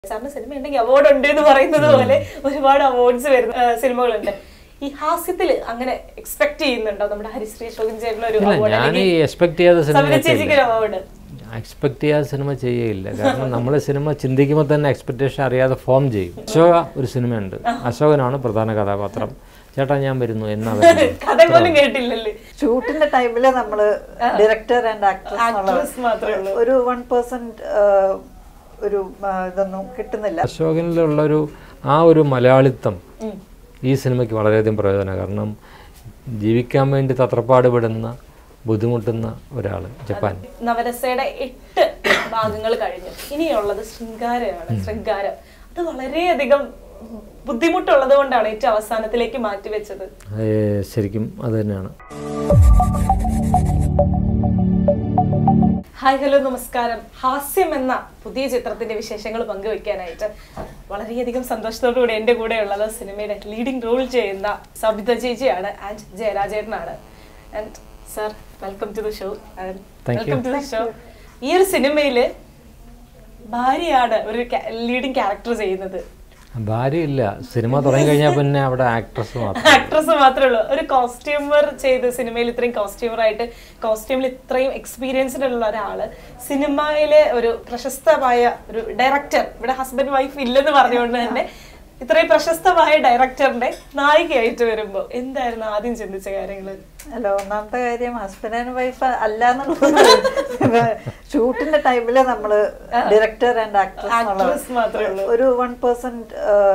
സാറിന് സിനിമ ഉണ്ടെങ്കിൽ അവാർഡ് ഉണ്ട് എന്ന് പറയുന്നത് പോലെ ഒരുപാട് അവാർഡ്സ് വരുന്ന ആ, സിനിമകളുണ്ട് ഈ ഹാസ്യത്തിൽ അങ്ങനെ എക്സ്പെക്ട് ചെയ്യുന്നുണ്ടോ നമ്മുടെ ഹരിശ്രീ അശോകൻ ചേട്ടൻ ഒരു ഇല്ല അവാർഡ് ഞാൻ ഈ എക്സ്പെക്ട് ചെയ്യാത്ത സിനിമ സമിത ചേച്ചിക്ക് ഒരു അവാർഡ് എക്സ്പെക്ട് ചെയ്യാത്ത സിനിമ ചെയ്യില്ല കാരണം നമ്മൾ സിനിമ ചിന്തിക്കുമ്പോൾ തന്നെ എക്സ്പെക്ടേഷൻ അറിയാതെ ഫോം ചെയ്യും അശോക ഒരു സിനിമയുണ്ട് അശോകനാണ് പ്രധാന കഥാപാത്രം ചേട്ടാ ഞാൻ വരുന്നു എന്നാ വരുന്നു കഥ പോലും കേട്ടില്ലല്ലേ ഷൂട്ടിന്റെ ടൈമില് നമ്മള് ഡയറക്ടർ ആൻഡ് ആക്ട്രസ് Actress മാത്രമേ ഉള്ളൂ. ഒരു വൺ പെർസെന്റ് ഒരു ആ, ഇതൊന്നും കിട്ടുന്നില്ല അശോകനിലുള്ള ഒരു ആ ഒരു മലയാളിത്തം ഈ സിനിമയ്ക്ക് വളരെയധികം പ്രയോജനം കാരണം ജീവിക്കാൻ വേണ്ടി തത്രപ്പാടുപെടുന്ന ബുദ്ധിമുട്ടുന്ന ഒരാൾ ജപ്പാൻ നവരസയുടെ എട്ട് ഭാഗങ്ങൾ കഴിഞ്ഞു ഇനിയുള്ളത് ശൃംഗാരമാണ് ശൃംഗാരം അത് വളരെയധികം ബുദ്ധിമുട്ടുള്ളത് കൊണ്ടാണ് ഏറ്റവും അവസാനത്തിലേക്ക് മാറ്റിവെച്ചത് ഏ, ശരിക്കും അത് തന്നെയാണ് ഹായ് ഹലോ നമസ്കാരം ഹാസ്യം എന്ന പുതിയ ചിത്രത്തിന്റെ വിശേഷങ്ങൾ പങ്കുവെക്കാനായിട്ട് വളരെയധികം സന്തോഷത്തോടു കൂടി എൻ്റെ കൂടെ ഉള്ളത് സിനിമയുടെ ലീഡിംഗ് റോൾ ചെയ്യുന്ന സബിത ചേച്ചിയാണ് ആൻഡ് ജയരാജേട്ടനാണ് and sir welcome to the show Thank welcome to the show ഈ ഒരു സിനിമയില് ഭാര്യയാണ് ഒരു ലീഡിംഗ് ക്യാരക്ടർ ചെയ്യുന്നത് ഭാര്യയില്ല സിനിമ തുടങ്ങി കഴിഞ്ഞാൽ പിന്നെ അവിടെ ആക്ട്രസ് മാത്രം ആക്ട്രസ് മാത്രമേ ഉള്ളൂ ഒരു കോസ്റ്റ്യൂമർ ചെയ്ത് സിനിമയിൽ ഇത്രയും കോസ്റ്റ്യൂമർ ആയിട്ട് കോസ്റ്റ്യൂമിൽ ഇത്രയും എക്സ്പീരിയൻസ്ഡ് ഉള്ള ഒരാള് സിനിമയിലെ ഒരു പ്രശസ്തമായ ഒരു ഡയറക്ടർ ഇവിടെ ഹസ്ബൻഡ് വൈഫ് ഇല്ലെന്ന് പറഞ്ഞുകൊണ്ട് തന്നെ ഇത്രയും പ്രശസ്തമായ ഡയറക്ടറിന്റെ നായികയായിട്ട് വരുമ്പോ എന്തായിരുന്നു ആദ്യം ചിന്തിച്ച കാര്യങ്ങള് അല്ല ഒന്നാമത്തെ കാര്യം ഹസ്ബൻഡ് ആൻഡ് വൈഫ് അല്ല എന്നുള്ളത് ഷൂട്ടിന്റെ ടൈമില് നമ്മള് ഡയറക്ടർ ആൻഡ് Actress ആക്ട്രസ് മാത്രമേ ഉള്ളൂ. ഒരു വൺ പെർസെന്റ്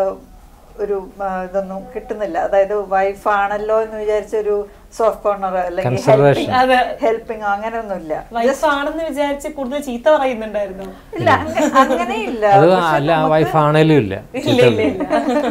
ഒരു ആ, ഇതൊന്നും കിട്ടുന്നില്ല അതായത് വൈഫ് ആണല്ലോ എന്ന് വിചാരിച്ച ഒരു സോഫ്റ്റ് കോർണർ അല്ലെങ്കിൽ Consideration. അതെ. ഹെൽപ്പിംഗ് അങ്ങനെയൊന്നുമില്ല വൈഫ് ആണെന്ന് വിചാരിച്ച് കൂടുതൽ ചീത്ത പറയുന്നുണ്ടായിരുന്നു ഇല്ല അങ്ങ- അങ്ങനെയില്ല അത് പക്ഷെ അല്ല വൈഫ് ആണേലും ഇല്ല ഇല്ല ഇല്ല ഇല്ല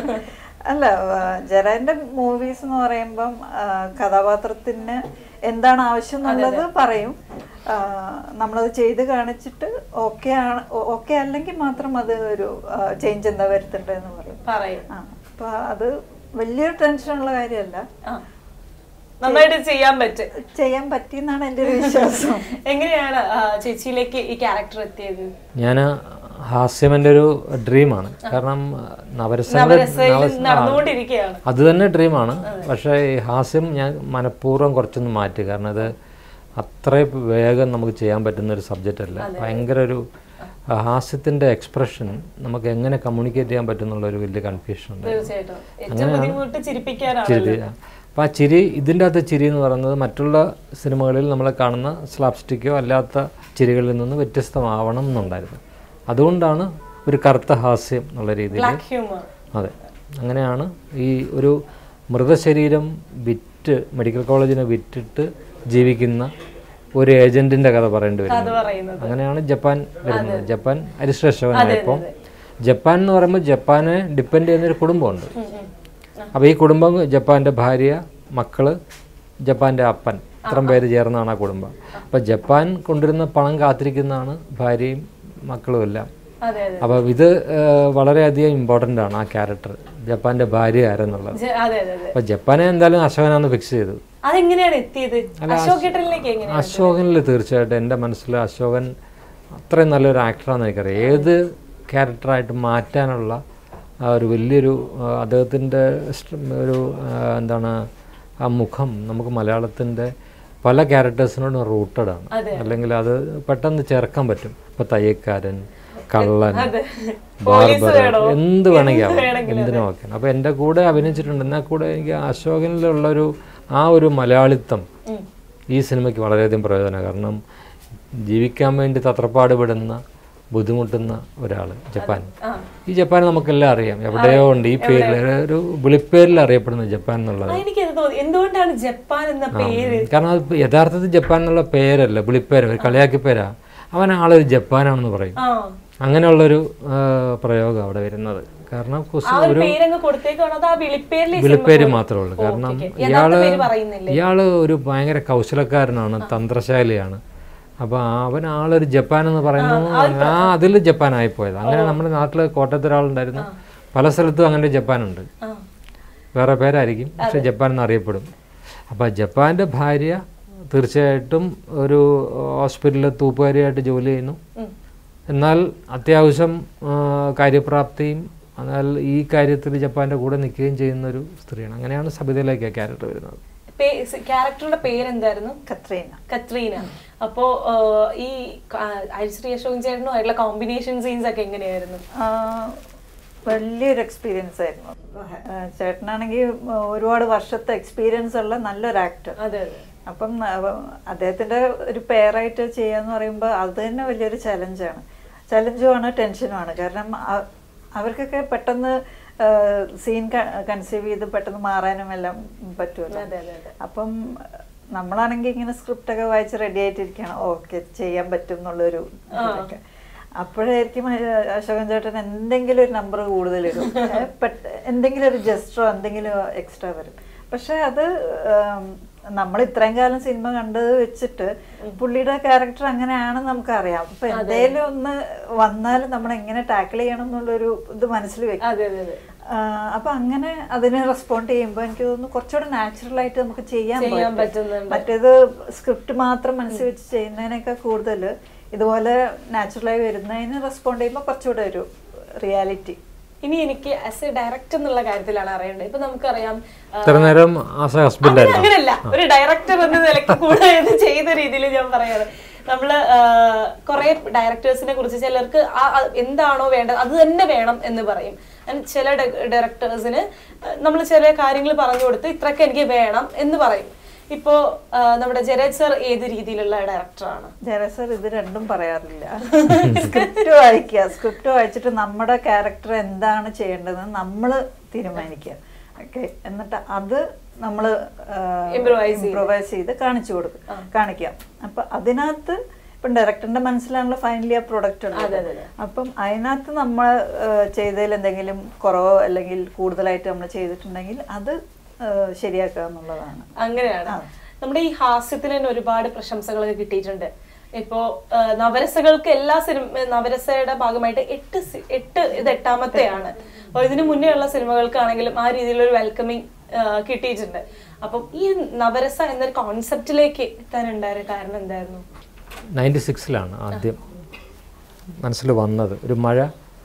അല്ല ആ, ജയറാന്റെ മൂവീസ് എന്ന് പറയുമ്പം ആ, കഥാപാത്രത്തിന് എന്താണ് ആവശ്യം എന്നുള്ളത് പറയും ആ, നമ്മളത് ചെയ്ത് കാണിച്ചിട്ട് ഓക്കെ ആണ് ഓക്കെ അല്ലെങ്കിൽ മാത്രം അത് ഒരു ചേഞ്ച് എന്താ വരുത്തണ്ടെന്ന് പറയും പറയും ആ അപ്പൊ അത് വലിയൊരു ടെൻഷനുള്ള കാര്യമല്ല ആ നന്നായിട്ട് ചെയ്യാൻ പറ്റും ചെയ്യാൻ പറ്റിയെന്നാണ് എൻ്റെ ഒരു വിശ്വാസം എങ്ങനെയാണ് ആ, ചേച്ചിയിലേക്ക് ഈ ക്യാരക്ടർ എത്തിയത് ഞാൻ ഹാസ്യം എൻ്റെ ഒരു ഡ്രീമാണ് കാരണം നവരസങ്ങളുടെ നവരസയിൽ നവ- ആ, നടന്നുകൊണ്ടിരിക്കുകയാണ് അത് തന്നെ ഡ്രീമാണ് പക്ഷേ ഈ ഹാസ്യം ഞാൻ മനഃപൂർവ്വം കുറച്ചൊന്ന് മാറ്റി കാരണം അത് അത്ര വേഗം നമുക്ക് ചെയ്യാൻ പറ്റുന്ന ഒരു സബ്ജക്റ്റ് അല്ല ഭയങ്കര ഒരു ആ, ഹാസ്യത്തിന്റെ എക്സ്പ്രഷൻ നമുക്ക് എങ്ങനെ കമ്മ്യൂണിക്കേറ്റ് ചെയ്യാൻ പറ്റും എന്നുള്ള ഒരു വലിയ കൺഫ്യൂഷൻ ഉണ്ട് തീർച്ചയായിട്ടും ഏറ്റവും ബുദ്ധിമുട്ട് ചിരിപ്പിക്കാനാണ് ചിരി അപ്പം ആ ചിരി ഇതിൻ്റെ അകത്തെ ചിരി എന്ന് പറയുന്നത് മറ്റുള്ള സിനിമകളിൽ നമ്മൾ കാണുന്ന സ്ലാപ്സ്റ്റിക്കോ അല്ലാത്ത ചിരികളിൽ നിന്ന് വ്യത്യസ്തമാവണം എന്നുണ്ടായിരുന്നു അതുകൊണ്ടാണ് ഒരു കറുത്ത ഹാസ്യം എന്നുള്ള രീതിയിൽ ബ്ലാക്ക് ഹ്യൂമർ അതെ അങ്ങനെയാണ് ഈ ഒരു മൃതശരീരം വിറ്റ് മെഡിക്കൽ കോളേജിനെ വിറ്റിട്ട് ജീവിക്കുന്ന ഒരു ഏജന്റിന്റെ കഥ പറയേണ്ടി അത് വരുന്നത് പറയുന്നത് അങ്ങനെയാണ് ജപ്പാൻ വരുന്നത് ജപ്പാൻ അരിശ്രേഷ്ഠവനായപ്പോൾ ജപ്പാൻ എന്ന് പറയുമ്പോൾ ജപ്പാനെ ഡിപ്പെൻഡ് ചെയ്യുന്ന ഒരു കുടുംബമുണ്ട് ഉം, ഉം. അപ്പോൾ ഈ കുടുംബം ജപ്പാന്റെ ഭാര്യ മക്കള് ജപ്പാന്റെ അപ്പൻ ഇത്രയും പേര് ചേർന്നാണ് ആ കുടുംബം അപ്പോൾ ജപ്പാൻ കൊണ്ടുവരുന്ന പണം കാത്തിരിക്കുന്നതാണ് ഭാര്യയും മക്കളും എല്ലാം അതെ അതെ അപ്പോൾ ഇത് ഏഹ്, വളരെയധികം ഇമ്പോർട്ടൻ്റ് ആണ് ആ ക്യാരക്ടർ ജപ്പാന്റെ ഭാര്യ ആരെന്നുള്ളത് ജ- അതെ അതെ അതെ അപ്പോൾ ജപ്പാനെ എന്തായാലും അശോകനാന്ന് ഫിക്സ് ചെയ്തു അതെങ്ങനെയാണ് എത്തിയത് അശോക് ഏട്ടനിലേക്ക് എങ്ങനെയാണ് അശോകനിൽ തീർച്ചയായിട്ടും എൻ്റെ മനസ്സിൽ അശോകൻ അത്രയും നല്ലൊരു ആക്ടറാണെന്ന് എനിക്കറിയാം ഏത് ക്യാരക്ടറായിട്ട് മാറ്റാനുള്ള ആ ഒരു വലിയൊരു ആ, അദ്ദേഹത്തിൻ്റെ സ്റ്റ- ഒരു ആ, എന്താണ് ആ മുഖം നമുക്ക് മലയാളത്തിൻ്റെ പല ക്യാരക്ടേഴ്സിനോടും റൂട്ടഡ് ആണ് അല്ലെങ്കിൽ അത് പെട്ടെന്ന് ചേർക്കാൻ പറ്റും ഇപ്പം തയ്യക്കാരൻ കള്ളൻ അതെ. ബാർബർ വേണോ? എന്ത് വേണമെങ്കിൽ ആവാം വേണമെങ്കിലും എന്തിനും ഓക്കെ അപ്പോൾ എൻ്റെ കൂടെ അഭിനയിച്ചിട്ടുണ്ട് എന്നാൽ കൂടെ എനിക്ക് അശോകനിലുള്ളൊരു ആ ഒരു മലയാളിത്തം ഉം. ഈ സിനിമയ്ക്ക് വളരെയധികം പ്രയോജനം കാരണം ജീവിക്കാൻ വേണ്ടി തത്രപ്പാടുപെടുന്ന ബുദ്ധിമുട്ടുന്ന ഒരാൾ ജപ്പാൻ ആ ഈ ജപ്പാൻ നമുക്കെല്ലാം അറിയാം എവിടെയോ ഉണ്ട് ഈ പേരിൽ ഒരു വിളിപ്പേരിൽ അറിയപ്പെടുന്ന ജപ്പാൻ എന്നുള്ളത് ആ, എനിക്കത് തോന്നി എന്തുകൊണ്ടാണ് ജപ്പാൻ എന്ന പേര് കാരണം അത് യഥാർത്ഥത്തിൽ ജപ്പാൻ എന്നുള്ള പേരല്ല വിളിപ്പേര് ഒരു കളിയാക്കി പേരാ അവൻ ആളൊരു ജപ്പാനാണെന്ന് പറയും ആ അങ്ങനെയുള്ളൊരു ആ, പ്രയോഗം അവിടെ വരുന്നത് കാരണം കുസ്- ആ ഒരു പേരങ്ങ് കൊടുത്തേക്കാണോ അത് ആ വിളിപ്പേരിൽ ഈ വിളിപ്പേര് സിനിമ- മാത്രമേ ഉള്ളൂ കാരണം ഓക്കേ. യഥാർത്ഥ ഇയാള് പേര് പറയുന്നില്ലേ ഇയാള് ഒരു ഭയങ്കര കൗശലക്കാരനാണ് തന്ത്രശാലിയാണ് അപ്പൊ അവൻ ആളൊരു ജപ്പാൻ എന്ന് പറയുന്നത് ആ അതിൽ ജപ്പാൻ ആയിപ്പോയത് അങ്ങനെ നമ്മുടെ നാട്ടില് കോട്ടയത്ത് ഒരാളുണ്ടായിരുന്നു പല സ്ഥലത്തും അങ്ങനെ ജപ്പാനുണ്ട് ആ വേറെ പേരായിരിക്കും പക്ഷെ ജപ്പാൻ എന്ന് അറിയപ്പെടും അപ്പം ജപ്പാൻ്റെ ഭാര്യ തീർച്ചയായിട്ടും ഒരു ഹോസ്പിറ്റലിൽ തൂപ്പുകാരിയായിട്ട് ജോലി ചെയ്യുന്നു ഉം. എന്നാൽ അത്യാവശ്യം ആ, കാര്യപ്രാപ്തിയും എന്നാൽ ഈ കാര്യത്തിൽ ജപ്പാൻ്റെ കൂടെ നിൽക്കുകയും ചെയ്യുന്ന ഒരു സ്ത്രീയാണ് അങ്ങനെയാണ് സബിതയിലേക്ക് ആ ക്യാരക്ടർ വരുന്നത് ക്യാരക്ടറുടെ പേരെന്തായിരുന്നു കത്രീന കത്രീന അപ്പോ ആ, ഈ ഐശ്വര്യ അശോകൻ ചേട്ടനുമായിട്ടുള്ള കോമ്പിനേഷൻ സീൻസ് ഒക്കെ എങ്ങനെയായിരുന്നു ആ, വലിയൊരു എക്സ്പീരിയൻസ് ആയിരുന്നു ആ, ചേട്ടനാണെങ്കിൽ ഒരുപാട് വർഷത്തെ എക്സ്പീരിയൻസ് ഉള്ള നല്ലൊരു ആക്ടർ അതെ അതെ അപ്പം അവ- അദ്ദേഹത്തിന്റെ ഒരു പെയറായിട്ട് ചെയ്യാന്ന് പറയുമ്പോൾ അത് തന്നെ വലിയൊരു ചലഞ്ചാണ് ചലഞ്ചുമാണ് ടെൻഷനുമാണ് കാരണം അ- അവർക്കൊക്കെ പെട്ടെന്ന് സീൻ കൺസീവ് ചെയ്ത് പെട്ടെന്ന് മാറാനും എല്ലാം പറ്റുമല്ലോ അതെ, അതെ, അതെ. അപ്പം നമ്മളാണെങ്കിൽ ഇങ്ങനെ സ്ക്രിപ്റ്റ് ഒക്കെ വായിച്ച് റെഡി ആയിട്ടിരിക്കണം ഓക്കെ ചെയ്യാൻ പറ്റും എന്നുള്ളൊരു ഇതിലൊക്കെ. അപ്പോഴായിരിക്കും അ- അശോകൻ ചേട്ടൻ എന്തെങ്കിലും ഒരു നമ്പർ കൂടുതലിടും ഏ, പെട്ട- എന്തെങ്കിലും ഒരു ജസ്റ്ററോ എന്തെങ്കിലും എക്സ്ട്രാ വരും പക്ഷെ അത് നമ്മൾ ഇത്രയും കാലം സിനിമ കണ്ടത് വെച്ചിട്ട് പുള്ളിയുടെ ക്യാരക്ടർ അങ്ങനെയാണെന്ന് നമുക്കറിയാം അപ്പൊ എന്തെങ്കിലും ഒന്ന് വന്നാലും നമ്മൾ എങ്ങനെ ടാക്കിൾ ചെയ്യണം എന്നുള്ളൊരു ഇത് മനസ്സിൽ വെക്കും അതെ അതെ അതെ ആ, അപ്പൊ അങ്ങനെ അതിനെ റെസ്പോണ്ട് ചെയ്യുമ്പോൾ എനിക്ക് തോന്നുന്നു കുറച്ചുകൂടെ നാച്ചുറൽ ആയിട്ട് നമുക്ക് ചെയ്യാൻ ചെയ്യാൻ പറ്റും. പറ്റുന്നുണ്ട്. മറ്റേത് സ്ക്രിപ്റ്റ് മാത്രം മനസ്സിൽ വെച്ച് ചെയ്യുന്നതിനേക്കാൾ കൂടുതൽ ഇതുപോലെ നാച്ചുറലായി വരുന്നതിന് റെസ്പോണ്ട് ചെയ്യുമ്പോൾ കുറച്ചുകൂടെ ഒരു റിയാലിറ്റി ഇനി എനിക്ക് ആസ് എ ഡയറക്ടർ എന്നുള്ള കാര്യത്തിലാണ് അറിയേണ്ടത് ഇപ്പൊ നമുക്കറിയാം ആ, ഇത്ര നേരം ആസ് എ ഹസ്ബൻഡ് അങ്ങനെ ആയിരുന്നു അങ്ങനെയല്ല ഒരു ഡയറക്ടർ എന്ന നിലയ്ക്ക് കൂടെ ഇത് ചെയ്ത രീതിയിൽ ഞാൻ പറയാണ് നമ്മള് കുറെ ഡയറക്ടേഴ്സിനെ കുറിച്ച് ചിലർക്ക് ആ- ആ എന്താണോ വേണ്ടത് അത് തന്നെ വേണം എന്ന് പറയും And ചില ഡയറക്ടേഴ്സിന് നമ്മൾ ചില കാര്യങ്ങൾ പറഞ്ഞു കൊടുത്ത് ഇത്രയൊക്കെ എനിക്ക് വേണം എന്ന് പറയും ഇപ്പോ ആ, നമ്മുടെ ജരജ് സർ ഏത് രീതിയിലുള്ള ഡയറക്ടറാണ് ജയസർ ഇത് രണ്ടും പറയാറില്ല സ്ക്രിപ്റ്റ് വായിക്കുക സ്ക്രിപ്റ്റ് വായിച്ചിട്ട് നമ്മുടെ ക്യാരക്ടർ എന്താണ് ചെയ്യേണ്ടതെന്ന് നമ്മൾ തീരുമാനിക്കുക ഓക്കെ എന്നിട്ട് അത് നമ്മൾ Improvise ചെയ്ത്. ഇംപ്രൂവൈസ് ചെയ്ത് കാണിച്ചു കൊടുക്കും കാണിക്കാം അപ്പൊ അതിനകത്ത് ഇപ്പം ഡയറക്ടറിന്റെ മനസ്സിലാണല്ലോ ഫൈനലി ആ പ്രൊഡക്റ്റ് അതെ, ഉള്ളത് അതെ, അതെ. അപ്പം അതിനകത്ത് നമ്മൾ ചെയ്തതിൽ എന്തെങ്കിലും കുറവോ അല്ലെങ്കിൽ കൂടുതലായിട്ട് നമ്മൾ ചെയ്തിട്ടുണ്ടെങ്കിൽ അത് ആ, ശരിയാക്കുക എന്നുള്ളതാണ് അങ്ങനെയാണ് ആ. നമ്മുടെ ഈ ഹാസ്യത്തിന് തന്നെ ഒരുപാട് പ്രശംസകളൊക്കെ കിട്ടിയിട്ടുണ്ട് ഇപ്പോ ആ, നവരസകൾക്ക് എല്ലാ സിനിമ നവരസയുടെ ഭാഗമായിട്ട് എട്ട് സി- എട്ട് ഇത് എട്ടാമത്തെയാണ് അപ്പൊ ഇതിനു മുന്നേ ഉള്ള സിനിമകൾക്കാണെങ്കിലും ആ രീതിയിലൊരു വെൽക്കമിങ് കിട്ടിയിട്ടുണ്ട് അപ്പം ഈ നവരസ എന്നൊരു കോൺസെപ്റ്റിലേക്ക് എത്താനുണ്ടായ കാരണം എന്തായിരുന്നു നയൻറ്റി സിക്സിലാണ് ആദ്യം മനസ്സിൽ വന്നത് ഒരു മഴ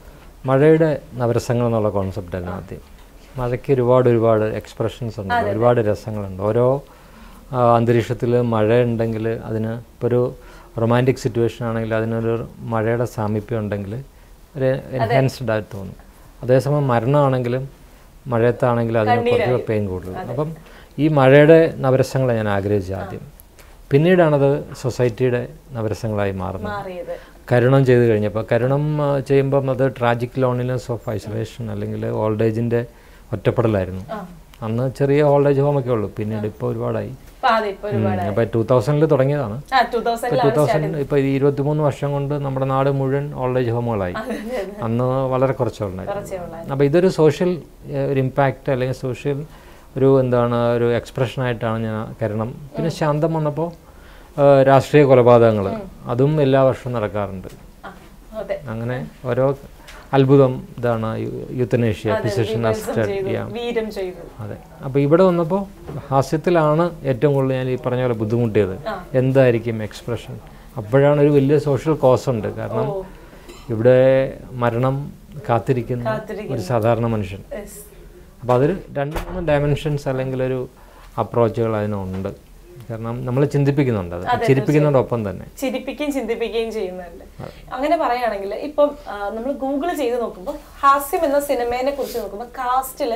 മഴയുടെ നവരസങ്ങൾ എന്നുള്ള കോൺസെപ്റ്റായിരുന്നു ആദ്യം മഴയ്ക്ക് ഒരുപാട് ഒരുപാട് എക്സ്പ്രഷൻസ് ഉണ്ട് ഒരുപാട് രസങ്ങളുണ്ട് ഓരോ അന്തരീക്ഷത്തിൽ മഴ ഉണ്ടെങ്കിൽ അതിന് ഇപ്പോൾ ഒരു റൊമാൻറ്റിക് സിറ്റുവേഷൻ ആണെങ്കിൽ അതിനൊരു മഴയുടെ സാമീപ്യം ഉണ്ടെങ്കിൽ ഒരു എൻഹാൻസ്ഡ് ആയിട്ട് തോന്നും അതേസമയം മരണമാണെങ്കിലും മഴയത്താണെങ്കിലും അതിന് കുറച്ച് പെയിൻ കൂടുതൽ അപ്പം ഈ മഴയുടെ നവരസങ്ങളെ ഞാൻ ആഗ്രഹിച്ചു ആദ്യം പിന്നീടാണത് സൊസൈറ്റിയുടെ നവരസങ്ങളായി മാറുന്നത് മാറിയത് കരുണം ചെയ്ത് കഴിഞ്ഞപ്പോൾ കരുണം ആ, ചെയ്യുമ്പം അത് ട്രാജിക് ലോണിനെസ് ഓഫ് ഐസൊലേഷൻ അല്ലെങ്കിൽ ഓൾഡ് ഏജിൻ്റെ ഒറ്റപ്പെടലായിരുന്നു അന്ന് ചെറിയ ഓൾഡ് ഏജ് ഹോമൊക്കെ ഉള്ളൂ പിന്നീട് ഇപ്പോൾ ഒരുപാടായി അപ്പൊ അതെ ഇപ്പൊ ഒരുപാട് അപ്പോൾ ടൂ തൗസൻഡിൽ തുടങ്ങിയതാണ് ആ ടൂ ടൂ തൗസൻഡിലാണ് തൗസൻഡ് ഇപ്പോൾ ഈ ഇരുപത്തിമൂന്ന് വർഷം കൊണ്ട് നമ്മുടെ നാട് മുഴുവൻ ഓൾഡ് ഏജ് ഹോമുകളായി അന്ന് വളരെ കുറച്ചുണ്ടായിരുന്നു കുറച്ചേ ഉള്ളായിരുന്നു അപ്പോൾ ഇതൊരു സോഷ്യൽ ഒരു ഇമ്പാക്റ്റ് അല്ലെങ്കിൽ സോഷ്യൽ ഒരു എന്താണ് ഒരു എക്സ്പ്രഷനായിട്ടാണ് ഞാൻ കരുണം പിന്നെ ശാന്തം വന്നപ്പോൾ രാഷ്ട്രീയ കൊലപാതകങ്ങൾ അതും എല്ലാ വർഷവും നടക്കാറുണ്ട് ആ, അതെ അങ്ങനെ ഓരോ അത്ഭുതം ഇതാണ് യുത്തനേഷ്യ ഫിസിഷ്യൻ അസിസ്റ്റഡ് ചെയ്തു വീരം ചെയ്തു അതെ അപ്പോൾ ഇവിടെ വന്നപ്പോൾ ഹാസ്യത്തിലാണ് ഏറ്റവും കൂടുതൽ ഞാൻ ഈ പറഞ്ഞ പോലെ ബുദ്ധിമുട്ടിയത് എന്തായിരിക്കും എക്സ്പ്രഷൻ അപ്പോഴാണ് ഒരു വലിയ സോഷ്യൽ കോസ് ഉണ്ട് കാരണം ഇവിടെ മരണം കാത്തിരിക്കുന്ന ഒരു സാധാരണ മനുഷ്യൻ Yes. അപ്പോൾ അതൊരു രണ്ട് മൂന്ന് ഡയമെൻഷൻസ് അല്ലെങ്കിൽ ഒരു അപ്രോച്ചുകൾ അതിനുണ്ട് കാരണം നമ്മൾ ചിന്തിപ്പിക്കുന്നുണ്ട് അത് ചിരിപ്പിക്കുന്നതോടൊപ്പം തന്നെ ചിരിപ്പിക്കുകയും ചിന്തിപ്പിക്കുകയും ചെയ്യുന്നുണ്ട് അങ്ങനെ പറയുകയാണെങ്കിൽ ഇപ്പം നമ്മൾ ഗൂഗിൾ ചെയ്ത് നോക്കുമ്പോൾ ഹാസ്യം എന്ന സിനിമേനെ കുറിച്ച് നോക്കുമ്പോൾ കാസ്റ്റില്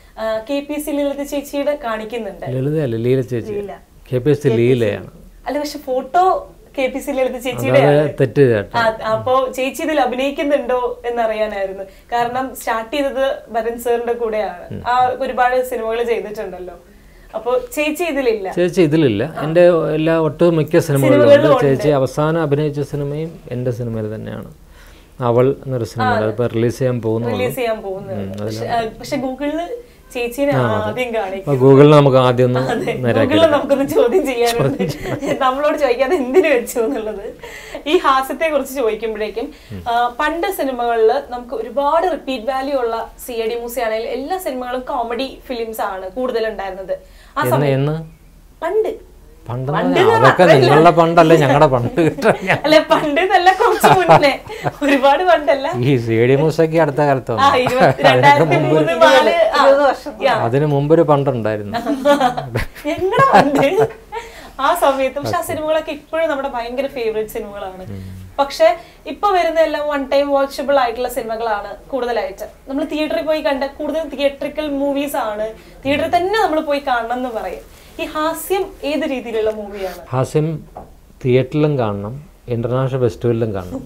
കെ പി സി ലളിത ചേച്ചിയുടെ കാണിക്കുന്നുണ്ട് ലളിതയല്ല ലീല ചേച്ചി കെ പി എസ് സി ലീലയാണ് അല്ല പക്ഷെ photo K P C Lalitha ചേച്ചിയുടെ അത് തെറ്റ് ചേട്ടാ ആ, അപ്പോ ചേച്ചി ഇതിൽ അഭിനയിക്കുന്നുണ്ടോ എന്നറിയാനായിരുന്നു കാരണം സ്റ്റാർട്ട് ചെയ്തത് വരൻ സാറിന്റെ കൂടെയാണ് ആ ഒരുപാട് സിനിമകൾ ചെയ്തിട്ടുണ്ടല്ലോ അപ്പോ ചേച്ചി ഇതിലില്ല ചേച്ചി ഇതിലില്ല എൻ്റെ എല്ലാ ഒട്ടുമിക്ക സിനിമകളിലും ഉണ്ട് ചേച്ചി അവസാനം അഭിനയിച്ച സിനിമയും എൻ്റെ സിനിമയിൽ തന്നെയാണ് അവൾ എന്നൊരു സിനിമ അതിപ്പോൾ റിലീസ് ചെയ്യാൻ പോകുന്നു റിലീസ് ചെയ്യാൻ പോകുന്നത് പക്ഷെ, ആ, പക്ഷെ ഗൂഗിളില് ചേച്ചീനെ ആദ്യം കാണിക്കും അപ്പോൾ ഗൂഗിളിൽ നമുക്ക് ആദ്യം ഒന്ന് നേരാക്കി ഗൂഗിളിൽ നമുക്കൊന്ന് ചോദ്യം ചെയ്യാനുണ്ട് നമ്മളോട് ചോദിക്കാതെ എന്തിനു വെച്ചു എന്നുള്ളത് ഈ ഹാസ്യത്തെ കുറിച്ച് ചോദിക്കുമ്പോഴേക്കും ആ, പണ്ട് സിനിമകളിൽ നമുക്ക് ഒരുപാട് റിപ്പീറ്റ് വാല്യൂ ഉള്ള സി എ ഡി മൂസി ആണെങ്കിലും എല്ലാ സിനിമകളും കോമഡി ഫിലിംസ് ആണ് കൂടുതൽ ഉണ്ടായിരുന്നത് ആ എന്ന് സമയം എന്ന് പണ്ട് പണ്ടെന്ന് പറഞ്ഞാൽ അതൊക്കെ നിങ്ങളുടെ പണ്ടല്ലേ ഞങ്ങളുടെ പണ്ട് കിട്ടാൻ അല്ലെ പണ്ട് നല്ല കുറച്ച് മുന്നേ ഒരുപാട് പണ്ടല്ല ഈ സി ഡി മ്യൂസൊക്കെ അടുത്ത കാലത്ത് ആ വന്നു ഇരുപത്തി രണ്ടായിരത്തി മൂന്ന് നാല് ആ, ഇരുപത് വർഷം yeah. അതിന് മുമ്പൊരു പണ്ടുണ്ടായിരുന്നു ഞങ്ങളുടെ പണ്ട് ആ സമയത്ത് പക്ഷെ ആ സിനിമകളൊക്കെ ഇപ്പോഴും നമ്മുടെ ഭയങ്കര ഫേവറേറ്റ് സിനിമകളാണ് പക്ഷെ ഇപ്പൊ വരുന്ന എല്ലാം വൺ ടൈം വാച്ചബിൾ ആയിട്ടുള്ള സിനിമകളാണ് കൂടുതലായിട്ട് നമ്മൾ തിയേറ്ററിൽ പോയി കണ്ട കൂടുതൽ തിയേറ്ററിക്കൽ മൂവീസ് ആണ് തിയേറ്ററിൽ തന്നെ നമ്മൾ പോയി കാണണം എന്ന് പറയും ഈ ഹാസ്യം ഏത് രീതിയിലുള്ള മൂവിയാണ് ഹാസ്യം തിയേറ്ററിലും കാണണം ഇന്റർനാഷണൽ ഫെസ്റ്റിവലിലും കാണണം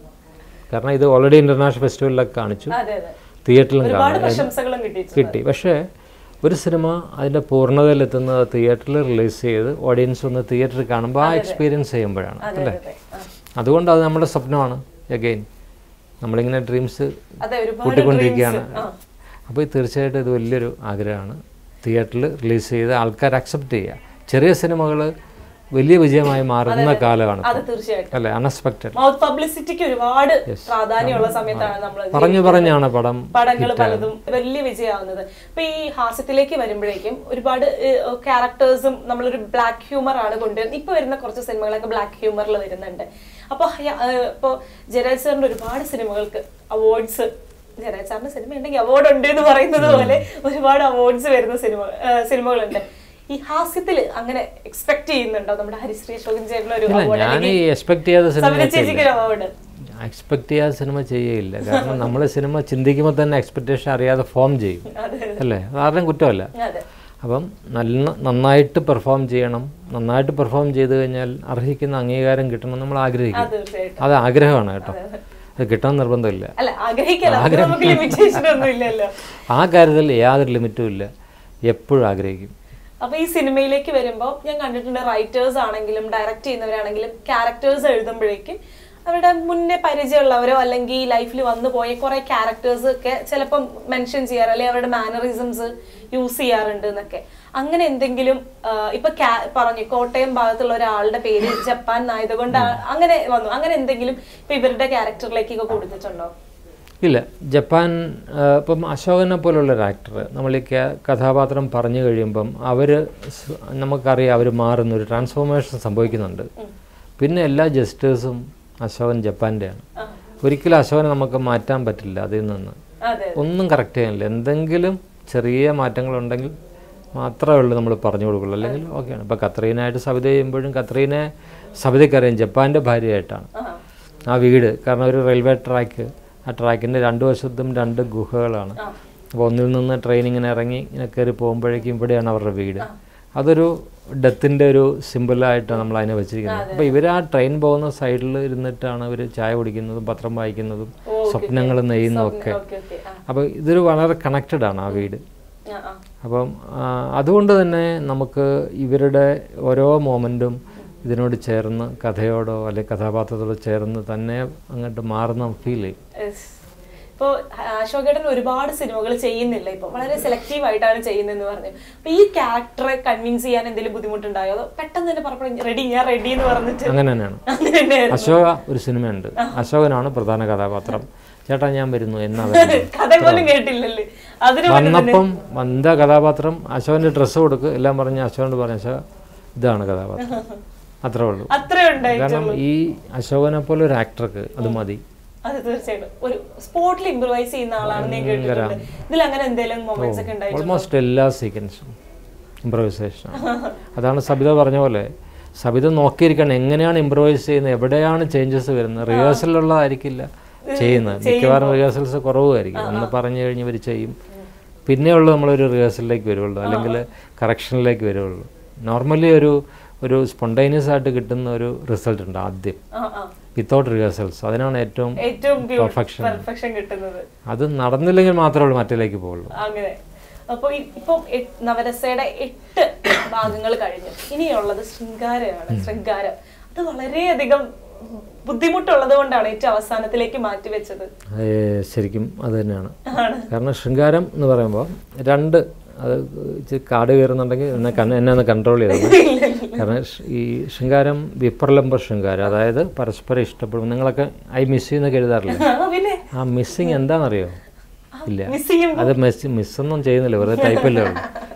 കാരണം ഇത് ഓൾറെഡി ഇന്റർനാഷണൽ ഫെസ്റ്റിവലിലൊക്കെ കാണിച്ചു അതെ അതെ തിയേറ്ററിലും ഒരുപാട് കാണണം പ്രശംസകളും കിട്ടിയിട്ടുണ്ട് കിട്ടി പക്ഷേ ഒരു സിനിമ അതിൻ്റെ പൂർണ്ണതയിലെത്തുന്നത് തിയേറ്ററിൽ റിലീസ് ചെയ്ത് ഓഡിയൻസ് ഒന്ന് തിയേറ്ററിൽ കാണുമ്പോൾ ആ എക്സ്പീരിയൻസ് ചെയ്യുമ്പോഴാണ് അതെ അല്ലേ അതെ ആ. അതുകൊണ്ട് അത് നമ്മുടെ സ്വപ്നമാണ് അഗെയിൻ നമ്മളിങ്ങനെ ഡ്രീംസ് അതെ ഒരുപാട് കൂട്ടിക്കൊണ്ടിരിക്കുകയാണ് dreams. ആ. അപ്പോൾ തീർച്ചയായിട്ടും ഇത് വലിയൊരു ആഗ്രഹമാണ് തിയേറ്ററിൽ റിലീസ് ചെയ്ത് ആൾക്കാർ അക്സെപ്റ്റ് ചെയ്യുക ചെറിയ സിനിമകൾ വലിയ വിജയമായി മാറുന്ന കാലമാണ് അത് തീർച്ചയായിട്ടും അല്ലേ അൺഎക്സ്പെക്റ്റഡ് മൗത്ത് പബ്ലിസിറ്റിക്ക് ഒരുപാട് പ്രാധാന്യമുള്ള സമയത്താണ് നമ്മൾ പറഞ്ഞു പറഞ്ഞാണ് പടം പടങ്ങൾ പലതും വലിയ വിജയമാവുന്നത് ഇപ്പൊ ഈ ഹാസ്യത്തിലേക്ക് വരുമ്പോഴേക്കും ഒരുപാട് ക്യാരക്ടേഴ്സും നമ്മളൊരു ബ്ലാക്ക് ഹ്യൂമർ ആണ് കൊണ്ടുവരുന്നത് ഇപ്പൊ വരുന്ന കുറച്ച് സിനിമകളൊക്കെ ബ്ലാക്ക് ഹ്യൂമറിൽ വരുന്നുണ്ട് അപ്പൊ ഹയ- ഏഹ് ഇപ്പൊ ജയരാജ് സാറിന്റെ ഒരുപാട് സിനിമകൾക്ക് അവാർഡ്സ് ജയരാജ് സാറിന്റെ സിനിമ ഉണ്ടെങ്കിൽ അവാർഡ് ഉണ്ട് എന്ന് പറയുന്നത് പോലെ ഒരുപാട് അവാർഡ്സ് വരുന്ന സിനിമ ഏഹ് സിനിമകളുണ്ട് ഈ ഹാസ്യത്തില് അങ്ങനെ എക്സ്പെക്ട് ചെയ്യുന്നുണ്ടോ നമ്മുടെ ഹരിശ്രീ അശോകൻ ചേട്ടൻ ഒരു ഇല്ല അവാർഡ് ഞാൻ ഈ എക്സ്പെക്ട് ചെയ്യാത്ത സിനിമ സവിത ചേച്ചിക്ക് ഒരു അവാർഡ് എക്സ്പെക്ട് ചെയ്യാതെ സിനിമ ചെയ്യയില്ല കാരണം നമ്മൾ സിനിമ ചിന്തിക്കുമ്പോൾ തന്നെ എക്സ്പെക്റ്റേഷൻ അറിയാതെ ഫോം ചെയ്യും അതെ അല്ലേ അത് ആരുടെയും കുറ്റമല്ല അതെ അപ്പം നല്ല നന്നായിട്ട് പെർഫോം ചെയ്യണം നന്നായിട്ട് പെർഫോം ചെയ്ത് കഴിഞ്ഞാൽ അർഹിക്കുന്ന അംഗീകാരം കിട്ടണം നമ്മൾ ആഗ്രഹിക്കും അത് തീർച്ചയായിട്ടും അത് ആഗ്രഹമാണ് കേട്ടോ അത് കിട്ടാൻ നിർബന്ധമില്ല അല്ല ആഗ്രഹിക്കല അതിന് നമുക്ക് ലിമിറ്റേഷൻ ഒന്നും ഇല്ലല്ലോ ആ കാര്യത്തിൽ യാതൊരു ലിമിറ്റും ഇല്ല എപ്പോഴും ആഗ്രഹിക്കും അപ്പൊ ഈ സിനിമയിലേക്ക് വരുമ്പോ ഞാൻ കണ്ടിട്ടുണ്ട് റൈറ്റേഴ്സ് ആണെങ്കിലും ഡയറക്റ്റ് ചെയ്യുന്നവരാണെങ്കിലും ക്യാരക്ടേഴ്സ് എഴുതുമ്പോഴേക്കും അവരുടെ മുന്നേ പരിചയമുള്ളവരോ അല്ലെങ്കിൽ ലൈഫിൽ വന്നു പോയ കുറെ ക്യാരക്ടേഴ്സ് ഒക്കെ ചിലപ്പം മെൻഷൻ ചെയ്യാറ് അല്ലെങ്കിൽ അവരുടെ മാനറിസംസ് യൂസ് ചെയ്യാറുണ്ട് എന്നൊക്കെ അങ്ങനെ എന്തെങ്കിലും ആ, ഇപ്പൊ ca- പറഞ്ഞു കോട്ടയം ഭാഗത്തുള്ള ഒരാളുടെ പേര് ജപ്പാൻ ആയതുകൊണ്ട് അങ്ങനെ വന്നു അങ്ങനെ എന്തെങ്കിലും ഇപ്പൊ ഇവരുടെ ക്യാരക്ടറിലേക്കൊക്കെ കൊടുത്തിട്ടുണ്ടോ ഇല്ല ജപ്പാൻ ആ, ഇപ്പം അശോകനെ പോലുള്ള ഒരു ആക്ടർ നമ്മൾ ഈ ക- കഥാപാത്രം പറഞ്ഞു കഴിയുമ്പം അവർ നമുക്കറിയാം അവർ മാറുന്ന ഒരു ട്രാൻസ്ഫോർമേഷൻ സംഭവിക്കുന്നുണ്ട് പിന്നെ എല്ലാ ജസ്റ്റേഴ്സും അശോകൻ ജപ്പാൻ്റെയാണ് ആ. ഒരിക്കലും അശോകനെ നമുക്ക് മാറ്റാൻ പറ്റില്ല അതിൽ നിന്ന് അതെ ഒന്നും കറക്റ്റ് ചെയ്യാനില്ല എന്തെങ്കിലും ചെറിയ മാറ്റങ്ങളുണ്ടെങ്കിൽ മാത്രമേ ഉള്ളൂ നമ്മൾ പറഞ്ഞു കൊടുക്കുള്ളൂ അല്ലെങ്കിൽ ഓക്കെയാണ് ഇപ്പോൾ കത്രീനായിട്ട് സവിത ചെയ്യുമ്പോഴും കത്രീനെ സവിതയ്ക്കറിയാം ജപ്പാൻ്റെ ഭാര്യയായിട്ടാണ് ആ ആ വീട് കാരണം ഒരു റെയിൽവേ ട്രാക്ക് ആ ട്രാക്കിൻ്റെ രണ്ട് വശത്തും രണ്ട് ഗുഹകളാണ് ആ. അപ്പോൾ ഒന്നിൽ നിന്ന് ട്രെയിൻ ഇങ്ങനെ ഇറങ്ങി ഇങ്ങനെ കയറി പോകുമ്പോഴേക്കും ഇവിടെയാണ് അവരുടെ വീട് അതൊരു ഡെത്തിൻ്റെ ഒരു സിമ്പിളായിട്ടാണ് നമ്മൾ അതിനെ വെച്ചിരിക്കുന്നത് അപ്പോൾ ഇവർ ആ ട്രെയിൻ പോകുന്ന സൈഡിൽ ഇരുന്നിട്ടാണ് ഇവർ ചായ കുടിക്കുന്നതും പത്രം വായിക്കുന്നതും സ്വപ്നങ്ങൾ നെയ്യുന്നതും ഒക്കെ ഓക്കെ ഓക്കെ ആ അപ്പോൾ ഇതൊരു വളരെ കണക്റ്റഡ് ആണ് ആ വീട് ആ ആ അപ്പം ആ, അതുകൊണ്ട് തന്നെ നമുക്ക് ഇവരുടെ ഓരോ മോമെൻറ്റും ഇതിനോട് ചേർന്ന് കഥയോടോ അല്ലെങ്കിൽ കഥാപാത്രത്തോടോ ചേർന്ന് തന്നെ അങ്ങോട്ട് മാറുന്ന ഫീൽ ചെയ്യും Yes. ഇപ്പോ അശോകേട്ടൻ ഒരുപാട് സിനിമകൾ ചെയ്യുന്നില്ല ഇപ്പൊ വളരെ സെലക്റ്റീവ് ആയിട്ടാണ് ചെയ്യുന്നതെന്ന് പറഞ്ഞു അപ്പൊ ഈ ക്യാരക്ടറെ കൺവിൻസ് ചെയ്യാൻ എന്തെങ്കിലും ബുദ്ധിമുട്ടുണ്ടായോ അതോ പെട്ടെന്ന് തന്നെ പറഞ്ഞു റെഡി ഞാൻ റെഡി എന്ന് പറഞ്ഞിട്ട് അങ്ങനെ തന്നെയാണ് അങ്ങനെ തന്നെയായിരുന്നു. അശോക ഒരു സിനിമയുണ്ട് അശോകനാണ് പ്രധാന കഥാപാത്രം ചേട്ടാ ഞാൻ വരുന്നു എന്നാ വരുന്നത് കഥ പോലും കേട്ടില്ലല്ലേ അതിന് മുന്നേ തന്നെ വന്നപ്പം എന്താ കഥാപാത്രം അശോകൻ്റെ ഡ്രസ്സ് കൊടുക്ക് എല്ലാം പറഞ്ഞ് അശോകനോട് പറഞ്ഞ അശോക ഇതാണ് കഥാപാത്രം അത്രേ ഉള്ളൂ അത്രേ ഉണ്ടായി കാരണം ഈ അശോകനെ പോലെ ഒരു ആക്ടർക്ക് അത് മതി അത് തീർച്ചയായിട്ടും ഒരു സ്പോർട്ടിൽ ഇംപ്രൂവൈസ് ചെയ്യുന്ന ആളാണെന്ന് ഞാൻ കേട്ടിട്ടുണ്ട് ഇതിൽ അങ്ങനെ എന്തെങ്കിലും മൊമെന്റ്സ് ഒക്കെ ഉണ്ടായിട്ടുണ്ട് ഓൾമോസ്റ്റ് എല്ലാ സീക്വൻസും ഇമ്പ്രവൈസേഷൻ അതാണ് സബിത പറഞ്ഞ പോലെ സബിത നോക്കിയിരിക്കണം എങ്ങനെയാണ് ഇമ്പ്രവൈസ് ചെയ്യുന്നത് എവിടെയാണ് ചേഞ്ചസ് വരുന്നത് റിഹേഴ്സലുള്ളതായിരിക്കില്ല ചെയ്യുന്നത് മിക്കവാറും റിഹേഴ്സൽസ് കുറവുമായിരിക്കും ഒന്ന് പറഞ്ഞു കഴിഞ്ഞ് ഇവർ ചെയ്യും പിന്നെയുള്ളൂ നമ്മളൊരു റിഹേഴ്സലിലേക്ക് വരുള്ളൂ അല്ലെങ്കിൽ കറക്ഷനിലേക്ക് വരുള്ളൂ നോർമലി ഒരു ഒരു സ്പോണ്ടേനിയസ് ആയിട്ട് കിട്ടുന്ന ഒരു റിസൾട്ട് ഉണ്ട് ആദ്യം ആ ആ വിത്തൗട്ട് റിഹേഴ്സൽസ് അതിനാണ് ഏറ്റവും ഏറ്റവും Perfection. പെർഫെക്ഷൻ കിട്ടുന്നത് അത് നടന്നില്ലെങ്കിൽ മാത്രമേ ഉള്ളൂ മറ്റേലേക്ക് പോകുള്ളൂ അങ്ങനെ അപ്പൊ ഇ- ഇപ്പം എട്ട്- നവരസയുടെ എട്ട് ഭാഗങ്ങൾ കഴിഞ്ഞു ഇനിയുള്ളത് ശൃംഗാരമാണ് ശൃംഗാരം അത് വളരെയധികം ബുദ്ധിമുട്ടുള്ളത് കൊണ്ടാണ് ഏറ്റവും അവസാനത്തിലേക്ക് മാറ്റിവെച്ചത് ഏ, ശരിക്കും അത് തന്നെയാണ് കാരണം ശൃംഗാരം എന്ന് പറയുമ്പോൾ രണ്ട് അത് ഇച്ചിരി കാട് കയറുന്നുണ്ടെങ്കിൽ എന്നെ കണ്ണ് എന്നെ ഒന്ന് കൺട്രോൾ ചെയ്തത് കാരണം ഷ്- ഈ ശൃംഗാരം വിപ്രലംബ ശൃംഗാരം അതായത് പരസ്പരം ഇഷ്ടപ്പെടും നിങ്ങളൊക്കെ ഐ മിസ് ചെയ്യുന്നൊക്കെ എഴുതാറില്ലേ ആ, പിന്നെ ആ മിസ്സിങ് എന്താണെന്നറിയോ ഇല്ല മിസ് ചെയ്യും അത് മിസ് മിസ്സൊന്നും ചെയ്യുന്നില്ല വെറുതെ ടൈപ്പല്ലേ ഉള്ളൂ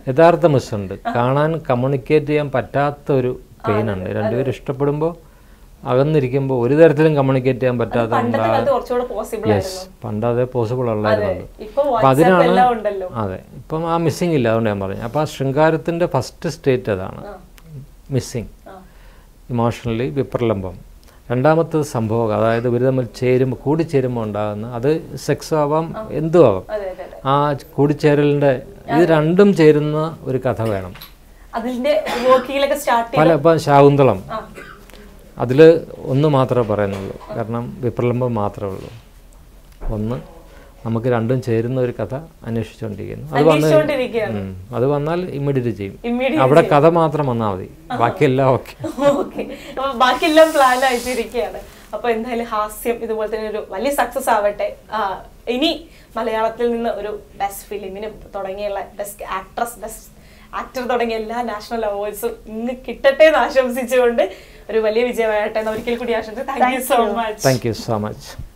യഥാർത്ഥ മിസ്സുണ്ട് കാണാൻ കമ്മ്യൂണിക്കേറ്റ് ചെയ്യാൻ പറ്റാത്ത ഒരു പെയിൻ ഉണ്ട് രണ്ടുപേരും ഇഷ്ടപ്പെടുമ്പോൾ അകന്നിരിക്കുമ്പോൾ ഒരു തരത്തിലും കമ്മ്യൂണിക്കേറ്റ് ചെയ്യാൻ പറ്റാത്ത പണ്ടത്തെ കാലത്ത് കുറച്ചുകൂടെ പോസിബിൾ യെസ് പണ്ട് അതേ പോസിബിൾ ഉള്ളായിരുന്നു ഇപ്പൊ അപ്പം വാട്സാപ്പ് അതിനാണ് എല്ലാം ഉണ്ടല്ലോ അതെ ഇപ്പം ആ മിസ്സിങ് ഇല്ല അതുകൊണ്ട് ഞാൻ പറഞ്ഞു അപ്പോൾ ആ ശൃംഗാരത്തിൻ്റെ ഫസ്റ്റ് സ്റ്റേറ്റ് അതാണ് മിസ്സിങ് ആ. ഇമോഷണലി വിപ്രലംബം രണ്ടാമത്തത് സംഭവം അതായത് ഇവർ തമ്മിൽ ചേരുമ്പോൾ കൂടിച്ചേരുമ്പോൾ ഉണ്ടാകുന്ന അത് സെക്സ് ആവാം എന്തും ആവാം അതെ അതെ അതെ ആ കൂടിച്ചേരലിൻ്റെ ഇത് രണ്ടും ചേരുന്ന ഒരു കഥ വേണം അതിന്റെ വർക്കിങ്ങിലൊക്കെ സ്റ്റാർട്ട് ചെയ്ത് പല ഇപ്പം ശാകുന്തളം ആ അതിൽ ഒന്ന് മാത്രമേ പറയുന്നുള്ളൂ കാരണം വിപ്രലംബം മാത്രമേ ഉള്ളൂ ഒന്ന് നമുക്ക് രണ്ടും ചേരുന്ന ഒരു കഥ അന്വേഷിച്ചുകൊണ്ടിരിക്കുന്നു അത് വന്ന് അന്വേഷിച്ചുകൊണ്ടിരിക്കുകയാണ് ഉം. അത് വന്നാൽ ഇമ്മീഡിയറ്റ് ചെയ്യും ഇമ്മീഡിയറ്റ് അവിടെ കഥ മാത്രം വന്നാൽ മതി ബാക്കിയെല്ലാം ഓക്കെ ഓക്കെ അപ്പൊ ബാക്കിയെല്ലാം പ്ലാൻ ആയിട്ടിരിക്കുകയാണ് അപ്പൊ എന്തായാലും ഹാസ്യം ഇതുപോലെ തന്നെ ഒരു വലിയ സക്സസ് ആവട്ടെ ആ, ഇനി മലയാളത്തിൽ നിന്ന് ഒരു ബെസ്റ്റ് ഫിലിമിനും തുടങ്ങിയുള്ള ബെസ്റ്റ് ആക്ട്രസ് ബെസ്റ്റ് ആക്ടർ തുടങ്ങിയ എല്ലാ നാഷണൽ അവാർഡ്സും ഇന്ന് കിട്ടട്ടെ എന്ന് ആശംസിച്ചുകൊണ്ട് ഒരു വലിയ വിജയമാകട്ടെ എന്ന് ഒരിക്കൽ കൂടി ആശംസിച്ചു thank you so much thank you so much